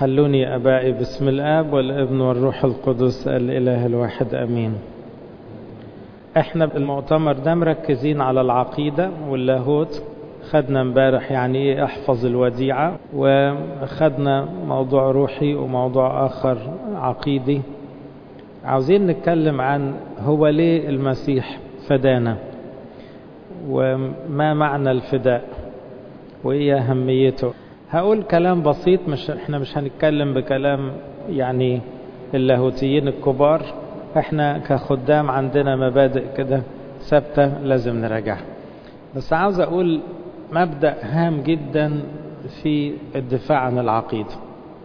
حلوني أبائي باسم الآب والابن والروح القدس الإله الواحد أمين احنا بالمؤتمر ده مركزين على العقيدة واللاهوت خدنا امبارح يعني ايه احفظ الوديعة وخدنا موضوع روحي وموضوع آخر عقيدي عاوزين نتكلم عن هو ليه المسيح فدانا وما معنى الفداء وايه اهميته هقول كلام بسيط مش احنا مش هنتكلم بكلام يعني اللاهوتيين الكبار احنا كخدام عندنا مبادئ كده ثابتة لازم نراجعها بس عاوز اقول مبدأ هام جدا في الدفاع عن العقيدة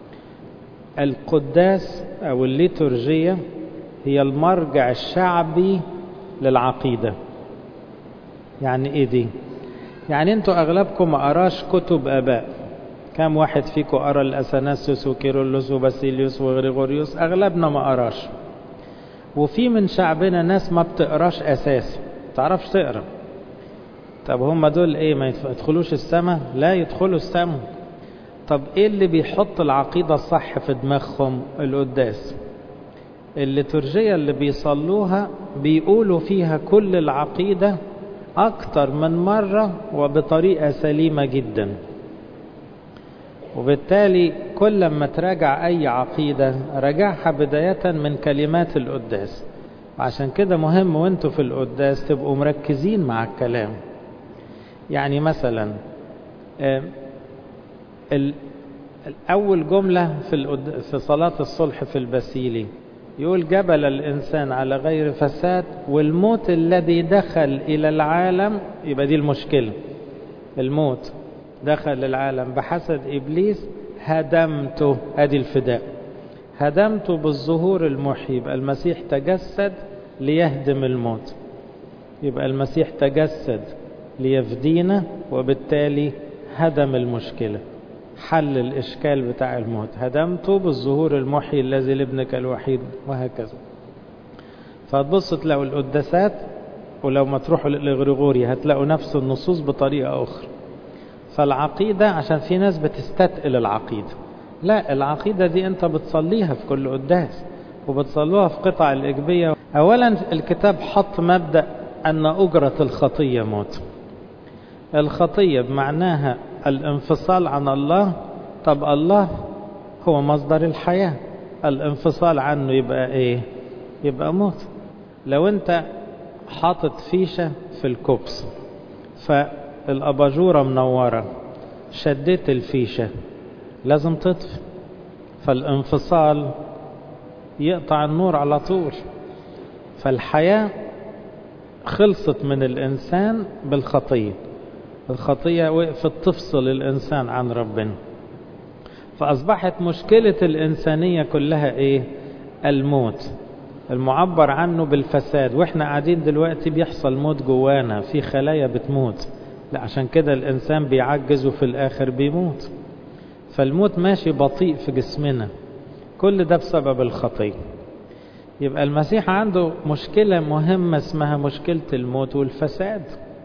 القداس او الليتورجية هي المرجع الشعبي للعقيدة يعني ايه دي يعني انتوا اغلبكم ما قراش كتب اباء كم واحد فيكم قرا الاثناسيوس وكيرلس وباسيليوس وغريغوريوس اغلبنا ما قراش وفي من شعبنا ناس ما بتقراش اساسا تعرفش تقرا طب هم دول ايه ما يدخلوش السماء لا يدخلوا السماء طب ايه اللي بيحط العقيده الصح في دماغهم القداس الليتورجيه اللي بيصلوها بيقولوا فيها كل العقيده اكتر من مره وبطريقه سليمه جدا وبالتالي كل ما تراجع أي عقيدة راجعها بداية من كلمات القداس وعشان كده مهم وانتوا في القداس تبقوا مركزين مع الكلام يعني مثلا أول جملة في, في صلاة الصلح في البسيلي يقول جبل الإنسان على غير فساد والموت الذي دخل إلى العالم يبقى دي المشكلة الموت دخل العالم بحسد إبليس هدمته هذه الفداء هدمته بالظهور المحيي يبقى المسيح تجسد ليهدم الموت يبقى المسيح تجسد ليفدينا وبالتالي هدم المشكلة حل الإشكال بتاع الموت هدمته بالظهور المحيي الذي لابنك الوحيد وهكذا فتبص تلاقوا القداسات ولو ما تروحوا للغريغوري هتلاقوا نفس النصوص بطريقة أخرى فالعقيدة عشان في ناس بتستثقل العقيدة لا العقيدة دي انت بتصليها في كل قداس وبتصلوها في قطع الإجبية أولا الكتاب حط مبدأ أن أجرة الخطية موت الخطية بمعناها الانفصال عن الله طب الله هو مصدر الحياة الانفصال عنه يبقى ايه يبقى موت لو انت حاطط فيشة في الكوبس ف الأباجورة منورة شديت الفيشة لازم تطفي فالانفصال يقطع النور على طول فالحياة خلصت من الإنسان بالخطية الخطية وقفت تفصل الإنسان عن ربنا فأصبحت مشكلة الإنسانية كلها إيه الموت المعبر عنه بالفساد وإحنا قاعدين دلوقتي بيحصل موت جوانا في خلايا بتموت لا عشان كده الإنسان بيعجز وفي الآخر بيموت فالموت ماشي بطيء في جسمنا كل ده بسبب الخطية يبقى المسيح عنده مشكلة مهمة اسمها مشكلة الموت والفساد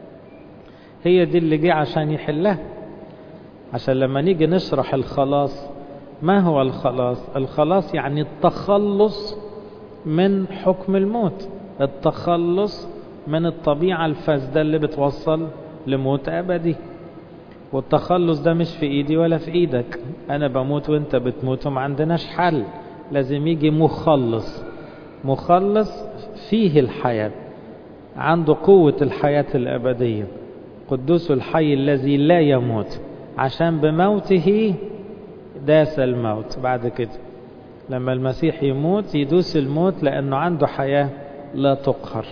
هي دي اللي جه عشان يحلها عشان لما نيجي نشرح الخلاص ما هو الخلاص الخلاص يعني التخلص من حكم الموت التخلص من الطبيعة الفاسدة اللي بتوصل لموت أبدي والتخلص ده مش في إيدي ولا في إيدك أنا بموت وإنت بتموت وما عندناش حل لازم يجي مخلص مخلص فيه الحياة عنده قوة الحياة الأبدية قدوس الحي الذي لا يموت عشان بموته داس الموت بعد كده لما المسيح يموت يدوس الموت لأنه عنده حياة لا تقهر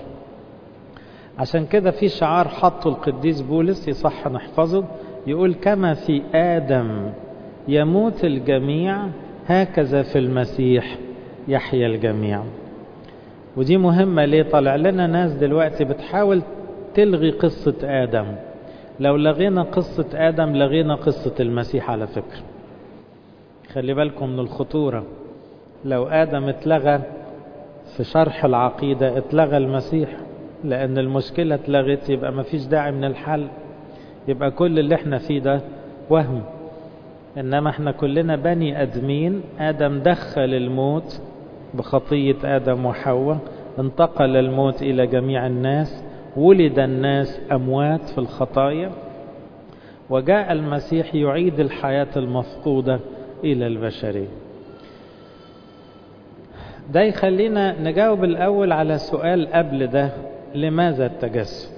عشان كده في شعار حطه القديس بولس يصح نحفظه يقول كما في آدم يموت الجميع هكذا في المسيح يحيا الجميع ودي مهمة ليه طلع لنا ناس دلوقتي بتحاول تلغي قصة آدم لو لغينا قصة آدم لغينا قصة المسيح على فكرة خلي بالكم من الخطورة لو آدم اتلغى في شرح العقيدة اتلغى المسيح لأن المشكلة اتلغت يبقى مفيش داعي من الحل يبقى كل اللي احنا فيه ده وهم إنما احنا كلنا بني أدمين آدم دخل الموت بخطية آدم وحواء انتقل الموت إلى جميع الناس ولد الناس أموات في الخطايا وجاء المسيح يعيد الحياة المفقودة إلى البشرية ده يخلينا نجاوب الأول على سؤال قبل ده لماذا التجسد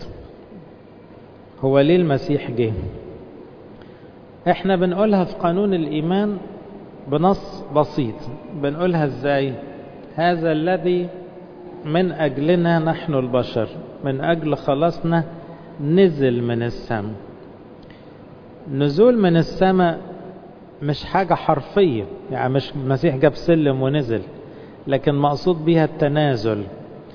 هو ليه المسيح جه احنا بنقولها في قانون الإيمان بنص بسيط بنقولها ازاي هذا الذي من أجلنا نحن البشر من أجل خلاصنا نزل من السماء نزول من السماء مش حاجة حرفية يعني مش المسيح جاب سلم ونزل لكن مقصود بها التنازل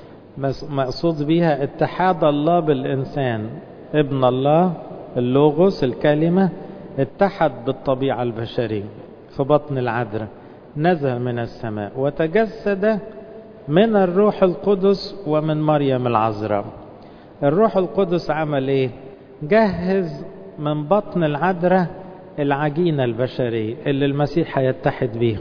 مقصود بها اتحاد الله بالإنسان ابن الله اللوغوس الكلمة اتحد بالطبيعة البشرية في بطن العذراء نزل من السماء وتجسد من الروح القدس ومن مريم العذراء الروح القدس عمل ايه جهز من بطن العذراء العجينة البشرية اللي المسيح هيتحد بيها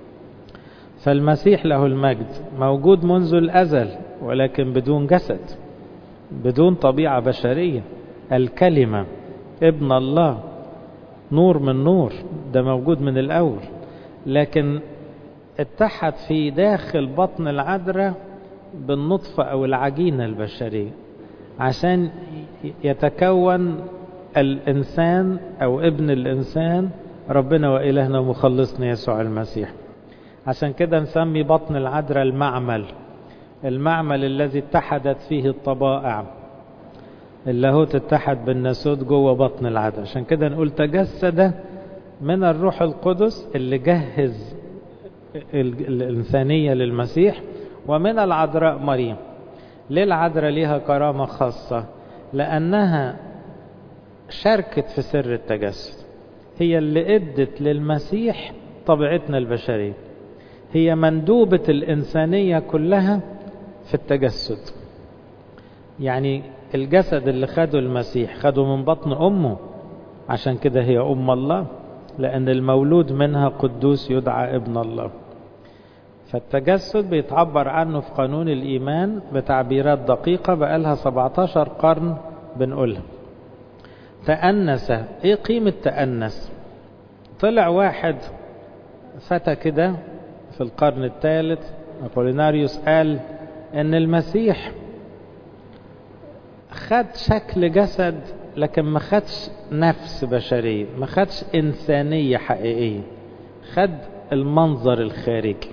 فالمسيح له المجد موجود منذ الأزل ولكن بدون جسد بدون طبيعة بشرية الكلمة ابن الله نور من نور ده موجود من الأول لكن اتحد في داخل بطن العذراء بالنطفة أو العجينة البشرية عشان يتكون الإنسان أو ابن الإنسان ربنا وإلهنا مخلصنا يسوع المسيح عشان كده نسمي بطن العذراء المعمل المعمل الذي اتحدت فيه الطبائع اللاهوت اتحد بالناسوت جوه بطن العذراء عشان كده نقول تجسد من الروح القدس اللي جهز الإنسانية للمسيح ومن العذراء مريم ليه العذراء ليها كرامة خاصة لأنها شاركت في سر التجسد هي اللي ادت للمسيح طبيعتنا البشرية هي مندوبة الإنسانية كلها في التجسد يعني الجسد اللي خده المسيح خده من بطن أمه عشان كده هي أم الله لأن المولود منها قدوس يدعى ابن الله فالتجسد بيتعبر عنه في قانون الإيمان بتعبيرات دقيقة بقالها 17 قرن بنقولها تأنس ايه قيمة تأنس طلع واحد فتى كده في القرن الثالث أبوليناريوس قال ان المسيح خد شكل جسد لكن ما خدش نفس بشرية ما خدش إنسانية حقيقية خد المنظر الخارجي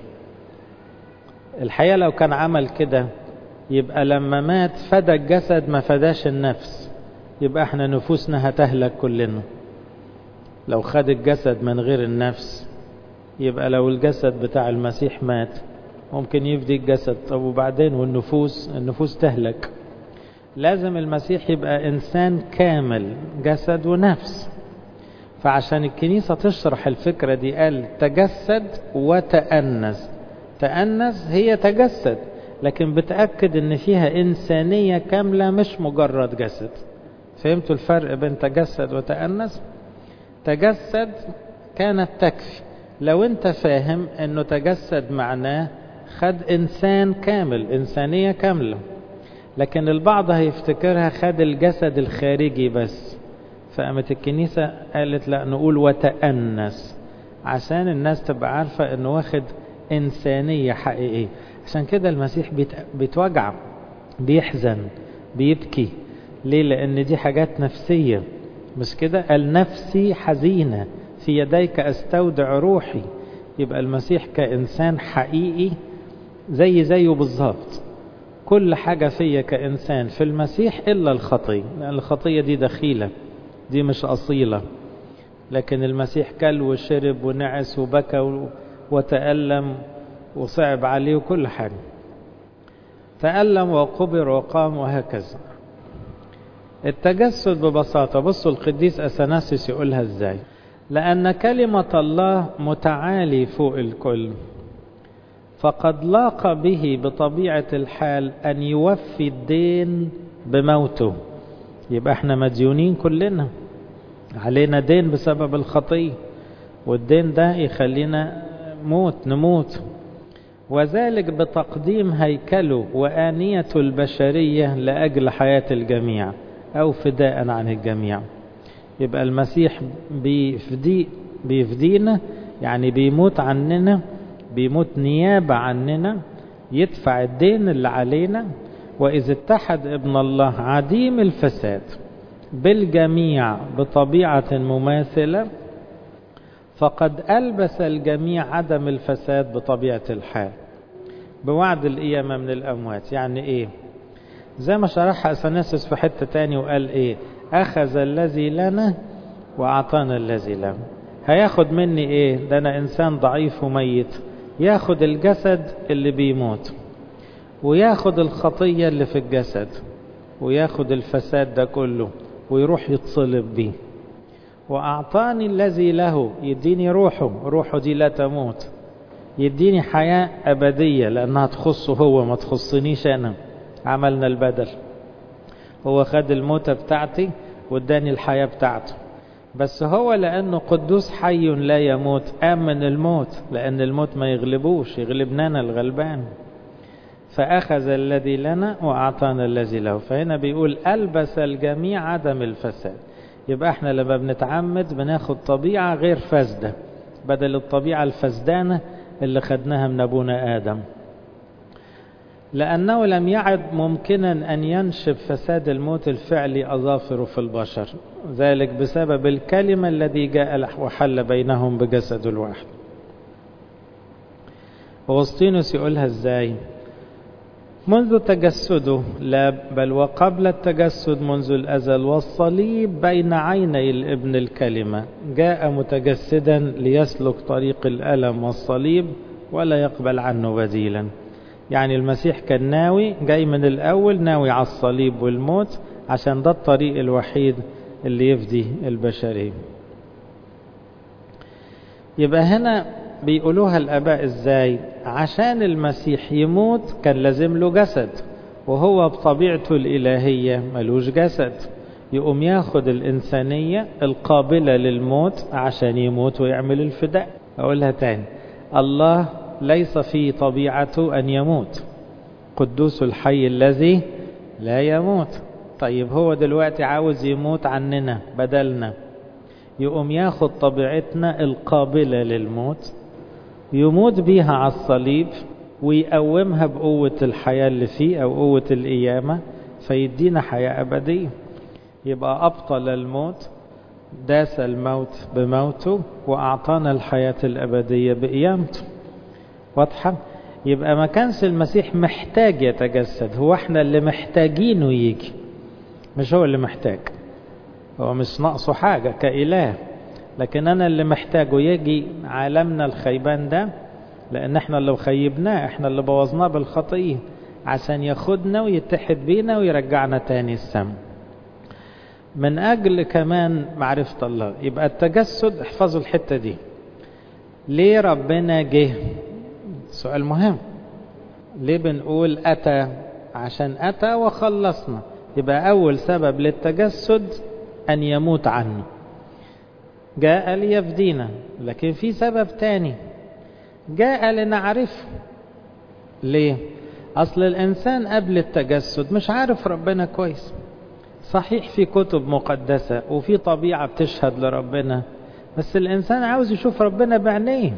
الحقيقة لو كان عمل كده يبقى لما مات فدى الجسد ما فداش النفس يبقى احنا نفوسنا هتهلك كلنا لو خد الجسد من غير النفس يبقى لو الجسد بتاع المسيح مات ممكن يفدي الجسد طب وبعدين والنفوس النفوس تهلك لازم المسيح يبقى إنسان كامل جسد ونفس فعشان الكنيسة تشرح الفكرة دي قال تجسد وتأنس تأنس هي تجسد لكن بتأكد ان فيها إنسانية كاملة مش مجرد جسد فهمتوا الفرق بين تجسد وتأنس تجسد كانت تكفي لو انت فاهم انه تجسد معناه خد انسان كامل انسانية كاملة لكن البعض هيفتكرها خد الجسد الخارجي بس فقامت الكنيسة قالت لا نقول وتأنس عشان الناس تبقى عارفة انه واخد انسانية حقيقية عشان كده المسيح بيتوجع بيحزن بيبكي ليه لان دي حاجات نفسية مش كده قال نفسي حزينة في يديك استودع روحي يبقى المسيح كإنسان حقيقي زي زيه بالظبط كل حاجة فيا كإنسان في المسيح إلا الخطية لأن الخطية دي دخيلة دي مش أصيلة لكن المسيح كل وشرب ونعس وبكى وتألم وصعب عليه وكل حاجة تألم وقبر وقام وهكذا التجسد ببساطة بصوا القديس أثناسيس يقولها ازاي لأن كلمة الله متعالي فوق الكل فقد لاق به بطبيعة الحال أن يوفي الدين بموته يبقى احنا مديونين كلنا علينا دين بسبب الخطية والدين ده يخلينا موت نموت وذلك بتقديم هيكله وآنية البشرية لأجل حياة الجميع أو فداء عن الجميع يبقى المسيح بيفدي بيفدينا يعني بيموت عننا بيموت نيابة عننا يدفع الدين اللي علينا وإذا اتحد ابن الله عديم الفساد بالجميع بطبيعة مماثلة فقد ألبس الجميع عدم الفساد بطبيعة الحال بوعد القيامة من الأموات يعني إيه زي ما شرحها أثناسس في حتة تاني وقال إيه أخذ الذي لنا وأعطانا الذي له هياخد مني إيه ده أنا إنسان ضعيف وميت ياخد الجسد اللي بيموت وياخد الخطية اللي في الجسد وياخد الفساد ده كله ويروح يتصلب بيه وأعطاني الذي له يديني روحه روحه دي لا تموت يديني حياة أبدية لأنها تخصه هو ما تخصنيش أنا عملنا البدل هو خد الموتة بتاعتي واداني الحياة بتاعته بس هو لأنه قدوس حي لا يموت آمن الموت لأن الموت ما يغلبوش يغلبنا أنا الغلبان فأخذ الذي لنا وأعطانا الذي له فهنا بيقول ألبس الجميع عدم الفساد يبقى احنا لما بنتعمد بناخد طبيعة غير فاسدة بدل الطبيعة الفسدانة اللي خدناها من أبونا آدم لأنه لم يعد ممكنا أن ينشب فساد الموت الفعلي أظافره في البشر ذلك بسبب الكلمة الذي جاء وحل بينهم بجسد الواحد أغسطينوس يقولها ازاي منذ تجسده لا بل وقبل التجسد منذ الأزل والصليب بين عيني الابن الكلمة جاء متجسدا ليسلك طريق الألم والصليب ولا يقبل عنه بديلا يعني المسيح كان ناوي جاي من الأول ناوي على الصليب والموت عشان ده الطريق الوحيد اللي يفدي البشرية يبقى هنا بيقولوها الآباء إزاي عشان المسيح يموت كان لازم له جسد وهو بطبيعته الإلهية ملوش جسد يقوم ياخد الإنسانية القابلة للموت عشان يموت ويعمل الفداء أقولها تاني الله ليس في طبيعته أن يموت قدوس الحي الذي لا يموت طيب هو دلوقتي عاوز يموت عننا بدلنا يقوم ياخد طبيعتنا القابلة للموت يموت بيها على الصليب ويقومها بقوة الحياة اللي فيه أو قوة القيامة فيدينا حياة أبدية يبقى أبطل الموت داس الموت بموته وأعطانا الحياة الأبدية بقيامته واضحة يبقى ما كانش المسيح محتاج يتجسد هو احنا اللي محتاجينه يجي مش هو اللي محتاج هو مش ناقصه حاجة كإله لكن أنا اللي محتاجه يجي عالمنا الخيبان ده لأن احنا اللي خيبناه احنا اللي بوظناه بالخطية عشان ياخدنا ويتحد بينا ويرجعنا تاني السم من أجل كمان معرفة الله يبقى التجسد احفظوا الحتة دي ليه ربنا جه سؤال مهم ليه بنقول أتى عشان أتى وخلصنا يبقى أول سبب للتجسد أن يموت عنه جاء ليفدينا لكن في سبب تاني جاء لنعرفه ليه أصل الإنسان قبل التجسد مش عارف ربنا كويس صحيح في كتب مقدسة وفي طبيعة بتشهد لربنا بس الإنسان عاوز يشوف ربنا بعينيه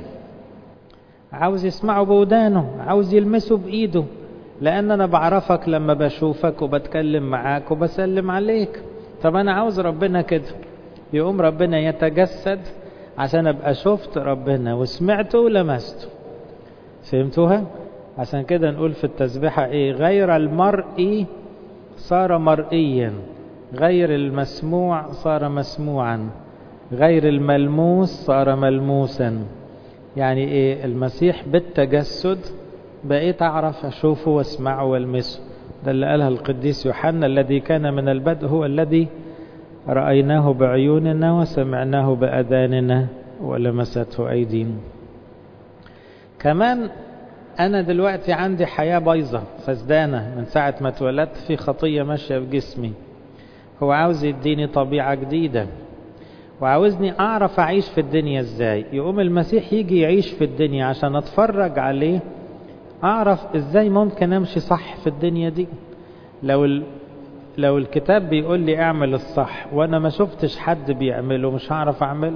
عاوز يسمعه بودانه عاوز يلمسه بإيده لأن أنا بعرفك لما بشوفك وبتكلم معاك وبسلم عليك طب أنا عاوز ربنا كده يقوم ربنا يتجسد عشان أبقى شفت ربنا وسمعته ولمسته فهمتوها؟ عشان كده نقول في التسبيحة إيه غير المرئي صار مرئيا غير المسموع صار مسموعا غير الملموس صار ملموسا يعني ايه المسيح بالتجسد بقيت اعرف اشوفه واسمعه والمسه ده اللي قالها القديس يوحنا الذي كان من البدء هو الذي رأيناه بعيوننا وسمعناه بأذاننا ولمسته أيدينا كمان أنا دلوقتي عندي حياة بايظة فسدانة من ساعة ما اتولدت في خطية ماشية في جسمي هو عاوز يديني طبيعة جديدة وعاوزني اعرف اعيش في الدنيا ازاي يقوم المسيح يجي يعيش في الدنيا عشان اتفرج عليه اعرف ازاي ممكن امشي صح في الدنيا دي لو ال... لو الكتاب بيقول لي اعمل الصح وانا ما شفتش حد بيعمله مش هعرف اعمله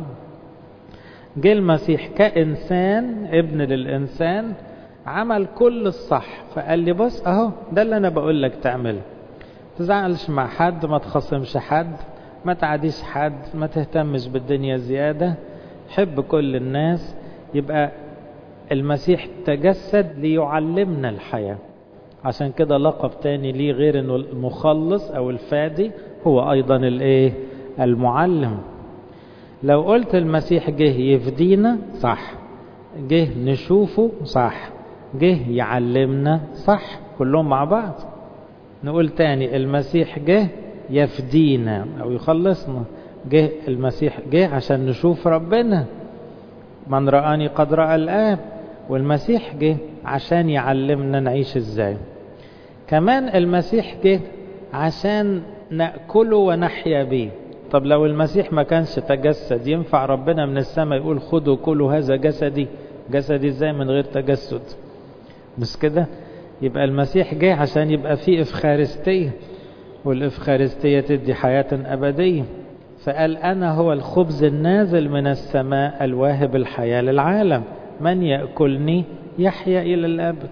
جه المسيح كإنسان ابن للإنسان عمل كل الصح فقال لي بص اهو ده اللي انا بقول لك تعمله تزعلش مع حد ما تخصمش حد ما تعاديش حد ما تهتمش بالدنيا زيادة حب كل الناس يبقى المسيح تجسد ليعلمنا الحياة عشان كده لقب تاني ليه غير انه المخلص او الفادي هو ايضا الايه المعلم لو قلت المسيح جه يفدينا صح جه نشوفه صح جه يعلمنا صح كلهم مع بعض نقول تاني المسيح جه يفدينا او يخلصنا جه المسيح جه عشان نشوف ربنا من رآني قد رأى الآب والمسيح جه عشان يعلمنا نعيش ازاي كمان المسيح جه عشان نأكله ونحيا به طب لو المسيح ما كانش تجسد ينفع ربنا من السماء يقول خدوا كلوا هذا جسدي جسدي ازاي من غير تجسد مش كده يبقى المسيح جه عشان يبقى فيه افخارستيه والافخارستيه تدي حياه ابديه فقال انا هو الخبز النازل من السماء الواهب الحياه للعالم من ياكلني يحيا الى الابد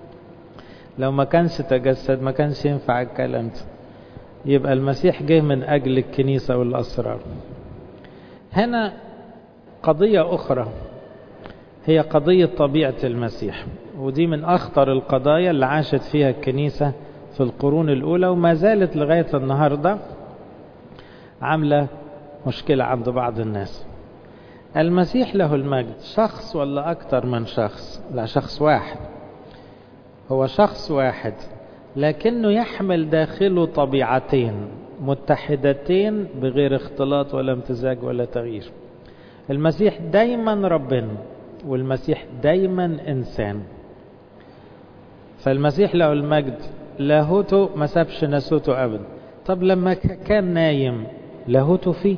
لو ما كانش تجسد ما كانش ينفع الكلام ده يبقى المسيح جه من أجل الكنيسة والأسرار هنا قضية أخرى هي قضية طبيعة المسيح ودي من أخطر القضايا اللي عاشت فيها الكنيسة في القرون الأولى وما زالت لغاية النهاردة عاملة مشكلة عند بعض الناس المسيح له المجد شخص ولا أكتر من شخص لا شخص واحد هو شخص واحد لكنه يحمل داخله طبيعتين متحدتين بغير اختلاط ولا امتزاج ولا تغيير المسيح دايما ربنا والمسيح دايما انسان فالمسيح له المجد لاهوته ما سابش ناسوته ابدا طب لما كان نايم لاهوته فيه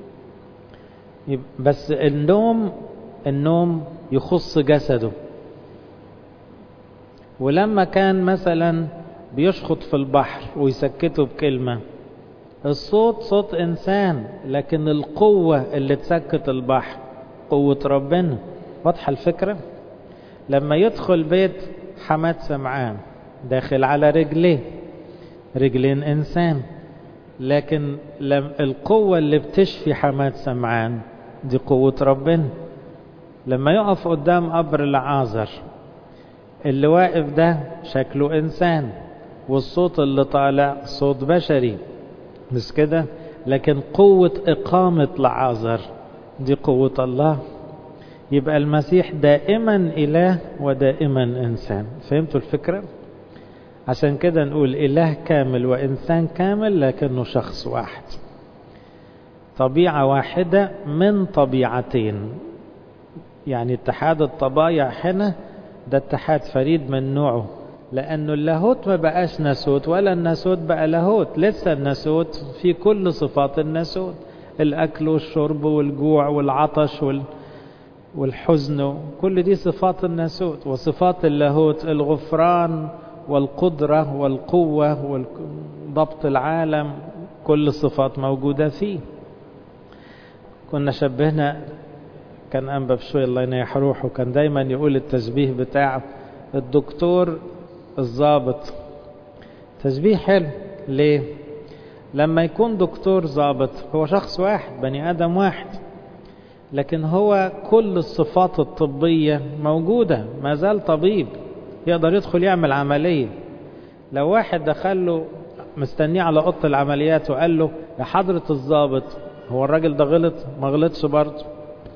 بس النوم النوم يخص جسده ولما كان مثلا بيشخط في البحر ويسكته بكلمة الصوت صوت إنسان لكن القوة اللي تسكت البحر قوة ربنا واضحة الفكرة لما يدخل بيت حماد سمعان داخل على رجليه رجلين إنسان لكن القوة اللي بتشفي حماد سمعان دي قوة ربنا لما يقف قدام قبر العازر اللي واقف ده شكله إنسان والصوت اللي طالع صوت بشري مش كده لكن قوة إقامة لعازر دي قوة الله يبقى المسيح دائما إله ودائما إنسان فهمتوا الفكرة عشان كده نقول إله كامل وإنسان كامل لكنه شخص واحد طبيعة واحدة من طبيعتين يعني اتحاد الطبايع هنا ده اتحاد فريد من نوعه لأنه اللاهوت ما بقاش ناسوت ولا الناسوت بقى لاهوت لسه الناسوت في كل صفات الناسوت الأكل والشرب والجوع والعطش وال... والحزن كل دي صفات الناسوت وصفات اللاهوت الغفران والقدرة والقوة وضبط العالم كل الصفات موجودة فيه كنا شبهنا كان أنبا بشوي الله ينيح روحه كان دايما يقول التشبيه بتاع الدكتور الضابط تشبيه حلو ليه لما يكون دكتور ضابط هو شخص واحد بني آدم واحد لكن هو كل الصفات الطبية موجودة ما زال طبيب يقدر يدخل يعمل عملية لو واحد دخل له مستنيه على اوضه العمليات وقال له يا حضرة الضابط هو الراجل ده غلط ما غلطش برضه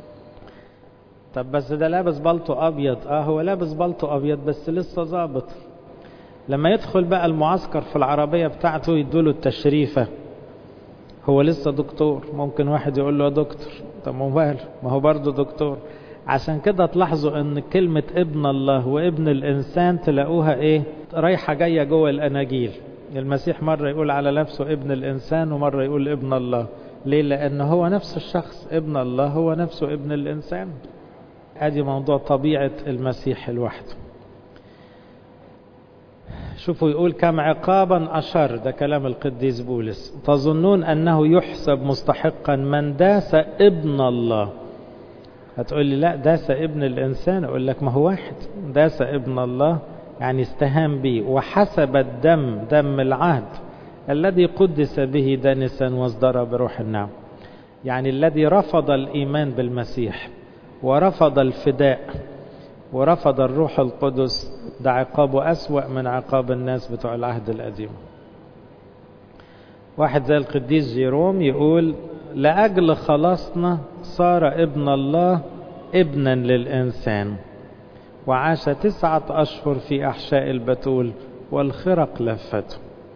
طب بس ده لابس بلطو ابيض اه هو لابس بلطو ابيض بس لسه ظابط لما يدخل بقى المعسكر في العربية بتاعته يدوله التشريفة هو لسه دكتور ممكن واحد يقول له يا دكتور طب ما ما هو برضه دكتور عشان كده تلاحظوا ان كلمة ابن الله وابن الانسان تلاقوها ايه رايحة جاية جوه الاناجيل المسيح مرة يقول على نفسه ابن الانسان ومرة يقول ابن الله ليه لأنه هو نفس الشخص ابن الله هو نفسه ابن الإنسان ادي موضوع طبيعة المسيح لوحده شوفوا يقول كم عقابا أشر ده كلام القديس بولس تظنون أنه يحسب مستحقا من داس ابن الله هتقول لي لا داس ابن الإنسان أقول لك ما هو واحد داس ابن الله يعني استهان به وحسب الدم دم العهد الذي قدس به دنسا واصدر بروح النعم يعني الذي رفض الإيمان بالمسيح ورفض الفداء ورفض الروح القدس ده عقابه أسوأ من عقاب الناس بتوع العهد القديم واحد زي القديس جيروم يقول لأجل خلاصنا صار ابن الله ابنا للإنسان وعاش تسعة أشهر في أحشاء البتول والخرق لفته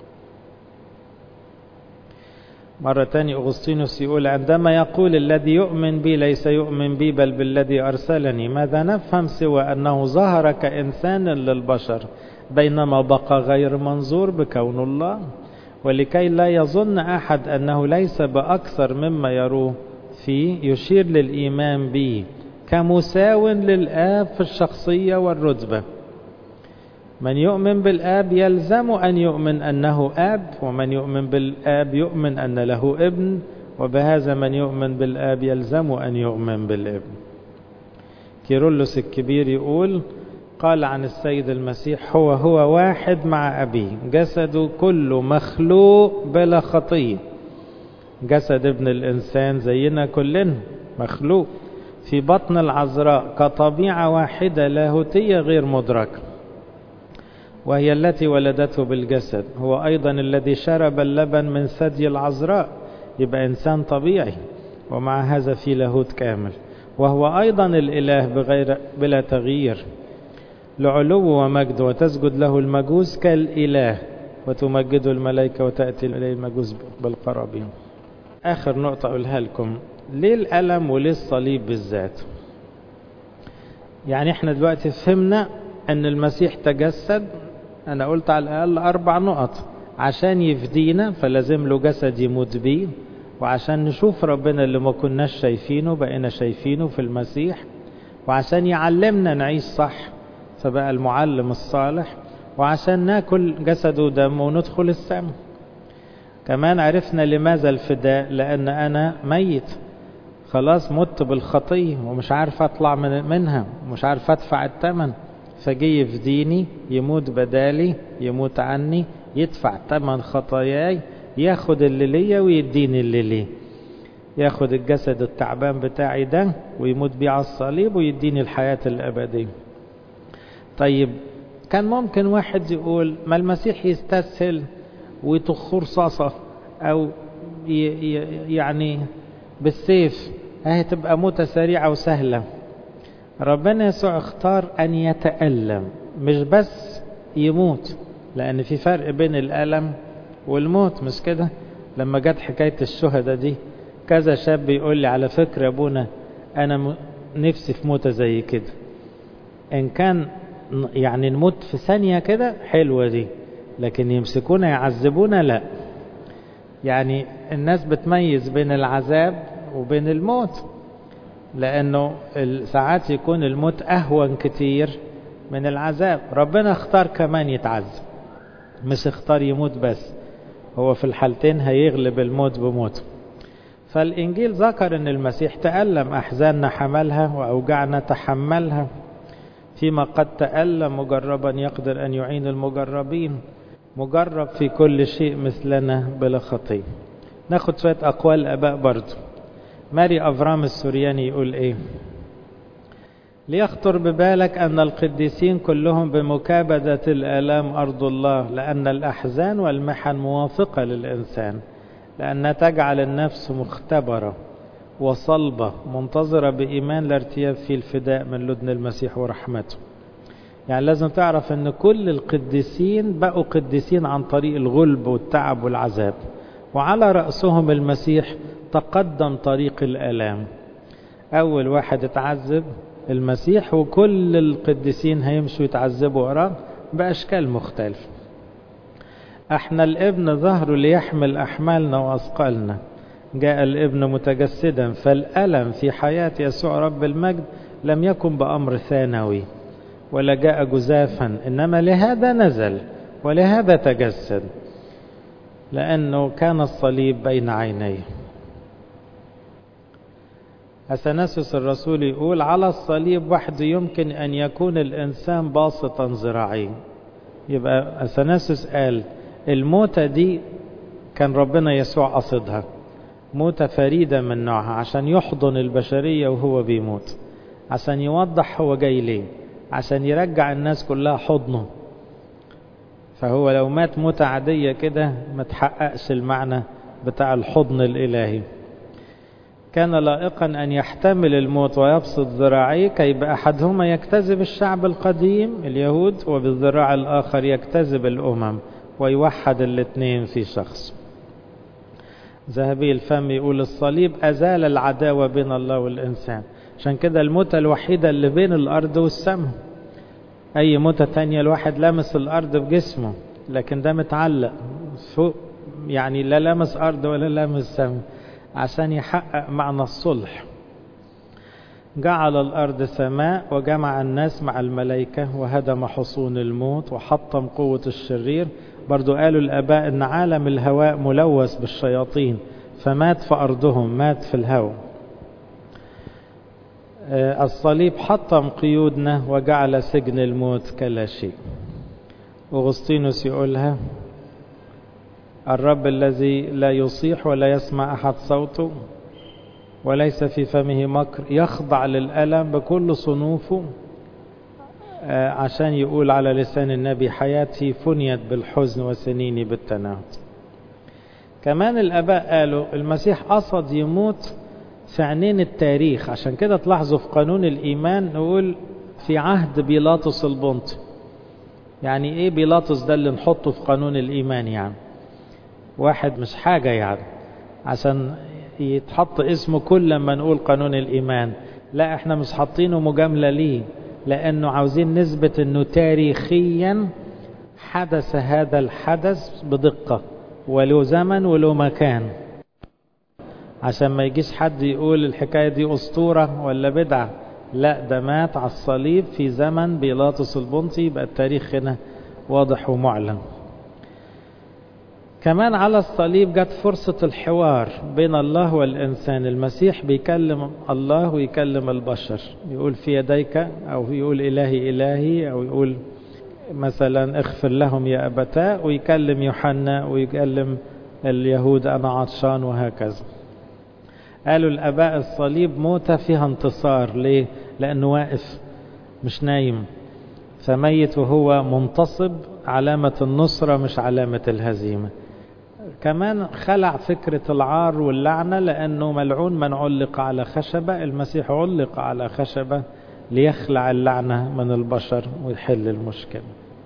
مرة تانية أغسطينوس يقول عندما يقول الذي يؤمن بي ليس يؤمن بي بل بالذي أرسلني ماذا نفهم سوى أنه ظهر كإنسان للبشر بينما بقى غير منظور بكون الله ولكي لا يظن أحد أنه ليس بأكثر مما يروه فيه يشير للإيمان به كمساو للآب في الشخصية والرتبة من يؤمن بالآب يلزم أن يؤمن أنه آب ومن يؤمن بالآب يؤمن أن له ابن وبهذا من يؤمن بالآب يلزم أن يؤمن بالابن كيرلس الكبير يقول قال عن السيد المسيح هو هو واحد مع أبيه جسده كله مخلوق بلا خطية جسد ابن الإنسان زينا كلنا مخلوق في بطن العذراء كطبيعة واحدة لاهوتية غير مدركة وهي التي ولدته بالجسد هو أيضا الذي شرب اللبن من ثدي العذراء يبقى إنسان طبيعي ومع هذا في لاهوت كامل وهو أيضا الإله بغير بلا تغيير لعلو ومجد وتسجد له المجوس كالإله وتمجده الملائكة وتأتي إليه المجوس بالقرابين آخر نقطة أقولها لكم ليه الألم وليه الصليب بالذات يعني احنا دلوقتي فهمنا أن المسيح تجسد أنا قلت على الأقل أربع نقط عشان يفدينا فلازم له جسد يموت بيه وعشان نشوف ربنا اللي ما كناش شايفينه بقينا شايفينه في المسيح وعشان يعلمنا نعيش صح فبقى المعلم الصالح وعشان ناكل جسده ودمه وندخل السماء كمان عرفنا لماذا الفداء لأن أنا ميت خلاص مت بالخطية ومش عارف أطلع من منها ومش عارف أدفع الثمن فجي يفديني يموت بدالي يموت عني يدفع ثمن خطاياي ياخد اللي ليا ويديني اللي ليه ياخد الجسد التعبان بتاعي ده ويموت بيه على الصليب ويديني الحياة الأبدية طيب كان ممكن واحد يقول ما المسيح يستسهل ويطخ رصاصة أو يعني بالسيف هي تبقى موتة سريعة وسهلة ربنا يسوع اختار أن يتألم مش بس يموت لأن في فرق بين الألم والموت مش كده لما جت حكاية الشهداء دي كذا شاب يقول لي على فكرة يا ابونا أنا نفسي في موتة زي كده إن كان يعني نموت في ثانية كده حلوة دي لكن يمسكونا يعذبونا لا يعني الناس بتميز بين العذاب وبين الموت لأنه ساعات يكون الموت أهون كتير من العذاب ربنا اختار كمان يتعذب مش اختار يموت بس هو في الحالتين هيغلب الموت بموت فالإنجيل ذكر أن المسيح تألم أحزاننا حملها وأوجعنا تحملها فيما قد تألم مجربا يقدر أن يعين المجربين مجرب في كل شيء مثلنا بلا خطية ناخد شوية أقوال الآباء برضو ماري أفرام السورياني يقول إيه ليخطر ببالك أن القديسين كلهم بمكابدة الآلام أرض الله لأن الأحزان والمحن موافقة للإنسان لأنها تجعل النفس مختبرة وصلبة منتظرة بإيمان الارتياب في الفداء من لدن المسيح ورحمته يعني لازم تعرف أن كل القديسين بقوا قديسين عن طريق الغلب والتعب والعذاب وعلى رأسهم المسيح تقدم طريق الآلام أول واحد اتعذب المسيح وكل القديسين هيمشوا يتعذبوا وراه بأشكال مختلفة احنا الابن ظهره ليحمل أحمالنا وأثقالنا جاء الابن متجسدا فالألم في حياة يسوع رب المجد لم يكن بأمر ثانوي ولا جاء جزافا إنما لهذا نزل ولهذا تجسد لأنه كان الصليب بين عينيه أثناسس الرسول يقول على الصليب وحده يمكن أن يكون الإنسان باسطا ذراعيه يبقى أثناسس قال الموتة دي كان ربنا يسوع قصدها موتة فريدة من نوعها عشان يحضن البشرية وهو بيموت عشان يوضح هو جاي ليه عشان يرجع الناس كلها حضنه فهو لو مات موتة عادية كده ما تحققش المعنى بتاع الحضن الإلهي كان لائقا أن يحتمل الموت ويبسط ذراعيه كي بأحدهما يكتذب الشعب القديم اليهود وبالذراع الآخر يكتذب الأمم ويوحد الاثنين في شخص ذهبي الفم يقول الصليب أزال العداوة بين الله والإنسان عشان كده الموتة الوحيدة اللي بين الأرض والسماء أي موتة تانية الواحد لمس الأرض بجسمه لكن ده متعلق فوق يعني لا لمس أرض ولا لمس سماء عشان يحقق معنى الصلح جعل الأرض سماء وجمع الناس مع الملائكة وهدم حصون الموت وحطم قوة الشرير برضو قالوا الآباء أن عالم الهواء ملوث بالشياطين فمات في أرضهم مات في الهواء الصليب حطم قيودنا وجعل سجن الموت كلا شيء أغسطينوس يقولها الرب الذي لا يصيح ولا يسمع أحد صوته وليس في فمه مكر يخضع للألم بكل صنوفه عشان يقول على لسان النبي حياتي فنيت بالحزن وسنيني بالتناهض كمان الآباء قالوا المسيح قصد يموت في عينين التاريخ عشان كده تلاحظوا في قانون الإيمان نقول في عهد بيلاطس البنطي يعني ايه بيلاطس ده اللي نحطه في قانون الإيمان يعني واحد مش حاجة يعني عشان يتحط اسمه كل لما نقول قانون الإيمان لا احنا مش حاطينه مجاملة ليه لأنه عاوزين نثبت أنه تاريخيا حدث هذا الحدث بدقة وله زمن وله مكان عشان ما يجيش حد يقول الحكاية دي أسطورة ولا بدعة لا ده مات على الصليب في زمن بيلاطس البنطي يبقى التاريخ هنا واضح ومعلن كمان على الصليب جت فرصة الحوار بين الله والإنسان المسيح بيكلم الله ويكلم البشر يقول في يديك أو يقول إلهي إلهي أو يقول مثلا اغفر لهم يا أبتاء ويكلم يوحنا ويكلم اليهود أنا عطشان وهكذا قالوا الأباء الصليب موتة فيها انتصار ليه؟ لأنه واقف مش نايم فميت وهو منتصب علامة النصرة مش علامة الهزيمة كمان خلع فكرة العار واللعنة لأنه ملعون من علق على خشبة المسيح علق على خشبة ليخلع اللعنة من البشر ويحل المشكلة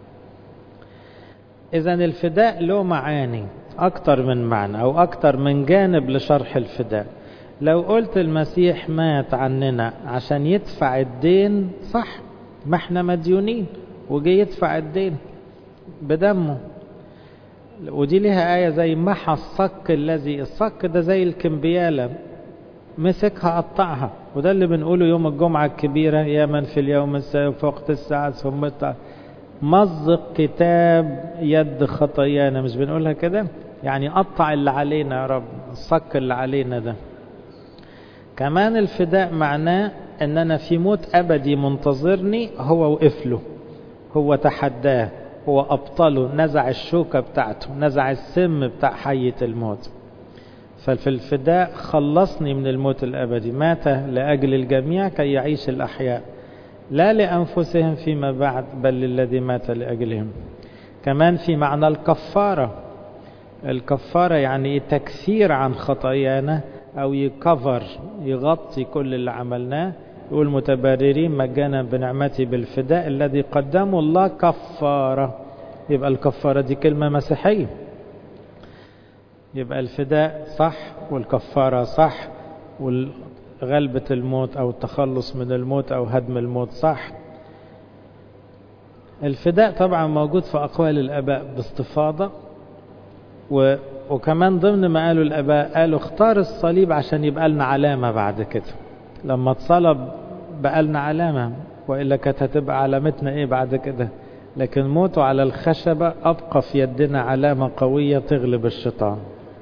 إذا الفداء له معاني أكتر من معنى أو أكتر من جانب لشرح الفداء لو قلت المسيح مات عننا عشان يدفع الدين صح ما احنا مديونين وجي يدفع الدين بدمه ودي لها آية زي محى الصك الذي الصك ده زي الكمبيالة مسكها قطعها وده اللي بنقوله يوم الجمعة الكبيرة يا من في اليوم السابق في وقت الساعة ثم مزق كتاب يد خطايانا مش بنقولها كده يعني قطع اللي علينا يا رب الصك اللي علينا ده كمان الفداء معناه ان انا في موت ابدي منتظرني هو وقف له هو تحداه هو أبطله نزع الشوكة بتاعته نزع السم بتاع حية الموت ففي الفداء خلصني من الموت الأبدي مات لأجل الجميع كي يعيش الأحياء لا لأنفسهم فيما بعد بل للذي مات لأجلهم كمان في معنى الكفارة الكفارة يعني تكثير عن خطايانا أو يكفر يغطي كل اللي عملناه يقول متبررين مجانا بنعمتي بالفداء الذي قدمه الله كفارة يبقى الكفارة دي كلمة مسيحية يبقى الفداء صح والكفارة صح وغلبة الموت أو التخلص من الموت أو هدم الموت صح الفداء طبعا موجود في أقوال الآباء باستفاضة و وكمان ضمن ما قالوا الآباء قالوا اختار الصليب عشان يبقى لنا علامة بعد كده لما اتصلب بقى لنا علامة وإلا كانت هتبقى علامتنا إيه بعد كده لكن موته على الخشبة أبقى في يدنا علامة قوية تغلب الشيطان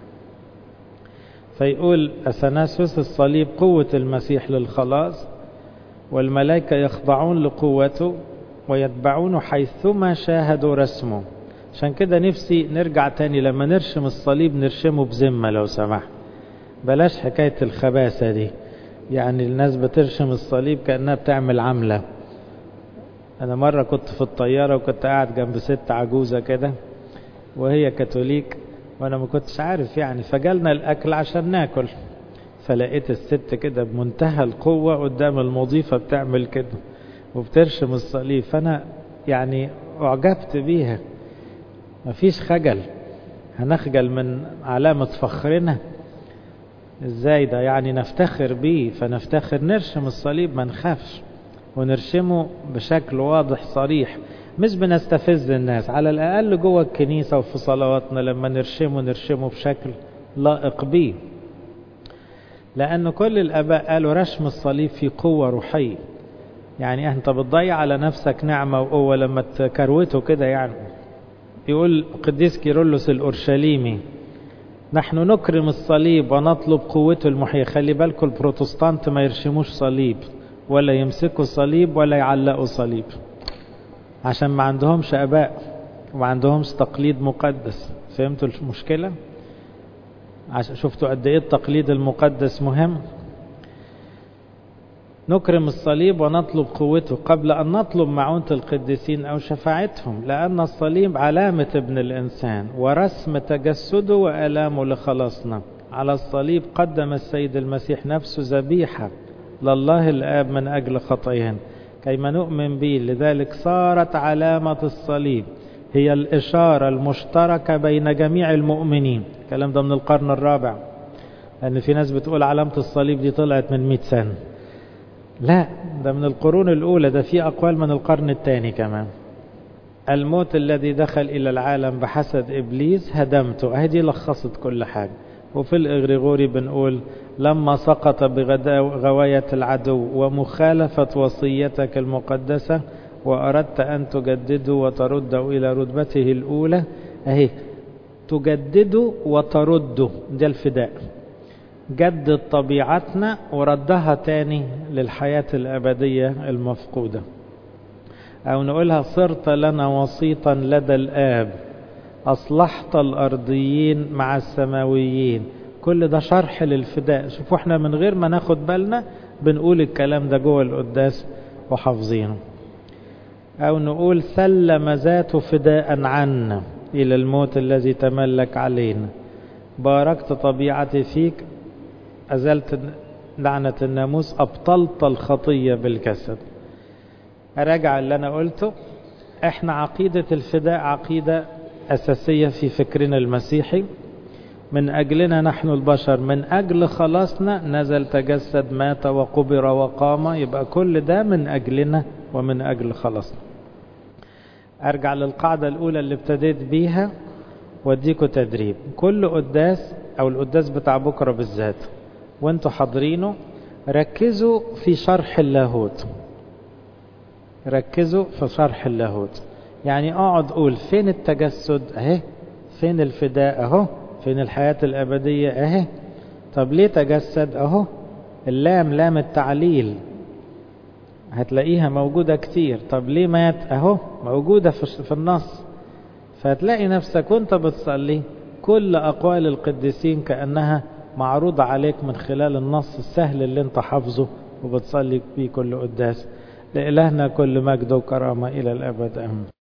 فيقول أثناسوس الصليب قوة المسيح للخلاص والملائكة يخضعون لقوته ويتبعونه حيثما شاهدوا رسمه عشان كده نفسي نرجع تاني لما نرشم الصليب نرشمه بذمة لو سمحت بلاش حكاية الخباثة دي يعني الناس بترشم الصليب كأنها بتعمل عملة أنا مرة كنت في الطيارة وكنت قاعد جنب ست عجوزة كده وهي كاثوليك وأنا ما كنتش عارف يعني فجالنا الأكل عشان ناكل فلقيت الست كده بمنتهى القوة قدام المضيفة بتعمل كده وبترشم الصليب فأنا يعني أعجبت بيها مفيش خجل هنخجل من علامة فخرنا ازاي ده يعني نفتخر بيه فنفتخر نرشم الصليب ما نخافش ونرشمه بشكل واضح صريح مش بنستفز الناس على الأقل جوه الكنيسة وفي صلواتنا لما نرشمه نرشمه بشكل لائق بيه لأن كل الآباء قالوا رشم الصليب في قوة روحية يعني أنت بتضيع على نفسك نعمة وقوة لما تكروته كده يعني يقول قديس كيرلس الأورشليمي نحن نكرم الصليب ونطلب قوته المحية خلي بالكم البروتستانت ما يرشموش صليب ولا يمسكوا صليب ولا يعلقوا صليب عشان ما عندهمش اباء وما عندهمش تقليد مقدس فهمتوا المشكلة عشان شفتوا قد ايه التقليد المقدس مهم نكرم الصليب ونطلب قوته قبل أن نطلب معونة القديسين أو شفاعتهم لأن الصليب علامة ابن الإنسان ورسم تجسده وألامه لخلاصنا على الصليب قدم السيد المسيح نفسه ذبيحة لله الآب من أجل خطايانا كيما نؤمن به لذلك صارت علامة الصليب هي الإشارة المشتركة بين جميع المؤمنين الكلام ده من القرن الرابع لأن في ناس بتقول علامة الصليب دي طلعت من 100 سنة لا ده من القرون الأولى ده في أقوال من القرن الثاني كمان الموت الذي دخل إلى العالم بحسد إبليس هدمته هذه لخصت كل حاجة وفي الإغريغوري بنقول لما سقط بغواية العدو ومخالفة وصيتك المقدسة وأردت أن تجدده وترده إلى رتبته الأولى أهي تجدده وترده ده الفداء جدد طبيعتنا وردها تاني للحياة الأبدية المفقودة أو نقولها صرت لنا وسيطا لدى الآب أصلحت الأرضيين مع السماويين كل ده شرح للفداء شوفوا احنا من غير ما ناخد بالنا بنقول الكلام ده جوه القداس وحافظينه أو نقول سلم ذاته فداء عنا إلى الموت الذي تملك علينا باركت طبيعتي فيك أزلت لعنة الناموس أبطلت الخطية بالجسد أراجع اللي أنا قلته إحنا عقيدة الفداء عقيدة أساسية في فكرنا المسيحي من أجلنا نحن البشر من أجل خلاصنا نزل تجسد مات وقبر وقام يبقى كل ده من أجلنا ومن أجل خلاصنا أرجع للقاعدة الأولى اللي ابتديت بيها واديكوا تدريب كل قداس أو القداس بتاع بكرة بالذات وانتوا حاضرينه ركزوا في شرح اللاهوت ركزوا في شرح اللاهوت يعني اقعد قول فين التجسد اهي فين الفداء اهو فين الحياة الأبدية اهي طب ليه تجسد اهو اللام لام التعليل هتلاقيها موجودة كتير طب ليه مات اهو موجودة في النص فهتلاقي نفسك وانت بتصلي كل أقوال القديسين كأنها معروضة عليك من خلال النص السهل اللي انت حافظه وبتصلي بيه كل قداس لإلهنا كل مجد وكرامة إلى الأبد أمين